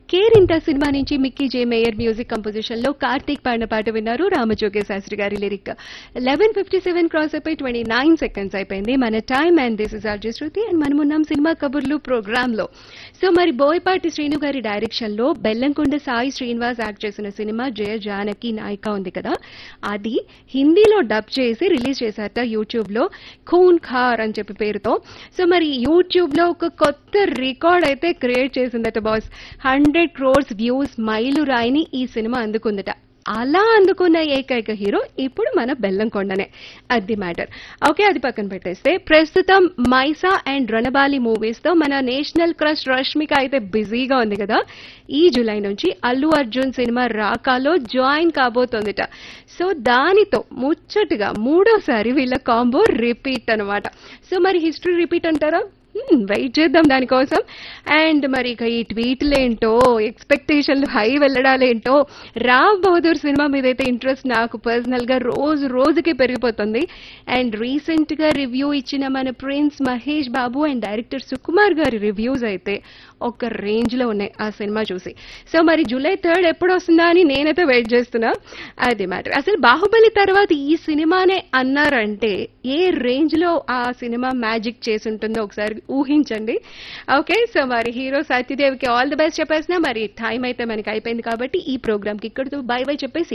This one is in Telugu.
కేరింత సినిమా నుంచి మిక్కీ జే మేయర్ మ్యూజిక్ కంపోజిషన్ లో కార్తీక్ పాడిన పాట విన్నారు రామజోగే శాస్త్రి గారి lyric eleven fifty seven cross అయిపోయి ట్వంటీ నైన్ సెకండ్స్ అయిపోయింది మన time and this is RJ Shruti and మనం ఉన్నాం సినిమా కబుర్లు ప్రోగ్రామ్ లో సో మరి బోయపాటి శ్రీను గారి డైరెక్షన్ లో బెల్లంకొండ సాయి శ్రీనివాస్ యాక్ట్ చేసిన సినిమా జయ జానకి నాయిక ఉంది కదా అది హిందీలో డబ్ చేసి రిలీజ్ చేశారట యూట్యూబ్ లో ఖూన్ ఖార్ అని చెప్పి పేరుతో సో మరి యూట్యూబ్ లో ఒక కొత్త రికార్డ్ అయితే క్రియేట్ చేసిందట బాస్ హండ్రెడ్ క్రోర్స్ వ్యూస్ మైలురాయిని ఈ సినిమా అందుకుందట అలా అందుకున్న ఏకైక హీరో ఇప్పుడు మన బెల్లంకొండనే అది మ్యాటర్ ఓకే అది పక్కన పెట్టేస్తే ప్రస్తుతం మైసా అండ్ రణబాలి మూవీస్ తో మన నేషనల్ క్రష్ రష్మిక అయితే బిజీగా ఉంది కదా ఈ జూలై నుంచి అల్లు అర్జున్ సినిమా రాకాలో జాయిన్ కాబోతోందిట సో దానితో ముచ్చటగా మూడోసారి వీళ్ళ కాంబో రిపీట్ అన్నమాట సో మరి హిస్టరీ రిపీట్ అంటారా వెయిట్ చేద్దాం దానికోసం అండ్ మరి ఇక ఈ ట్వీట్లేంటో ఎక్స్పెక్టేషన్లు హై వెళ్ళడాలేంటో రామ్ బహదూర్ సినిమా మీద అయితే ఇంట్రెస్ట్ నాకు పర్సనల్ గా రోజు రోజుకి పెరిగిపోతుంది అండ్ రీసెంట్ గా రివ్యూ ఇచ్చిన మన prince Mahesh Babu and director Sukumar గారి రివ్యూస్ అయితే ఒక రేంజ్ లో ఉన్నాయి ఆ సినిమా చూసి సో మరి జూలై థర్డ్ ఎప్పుడు వస్తుందా అని నేనైతే వెయిట్ చేస్తున్నా అది మ్యాటర్ అసలు బాహుబలి తర్వాత ఈ సినిమానే అన్నారంటే ఏ రేంజ్ లో ఆ సినిమా మ్యాజిక్ చేసి ఉంటుందో ఒకసారి ఊహించండి ఓకే సో మరి హీరో సత్యదేవికి ఆల్ ది బెస్ట్ చెప్పేసిన మరి టైం అయితే మనకి అయిపోయింది కాబట్టి ఈ ప్రోగ్రామ్ కి ఇక్కడితో బై బై చెప్పేసి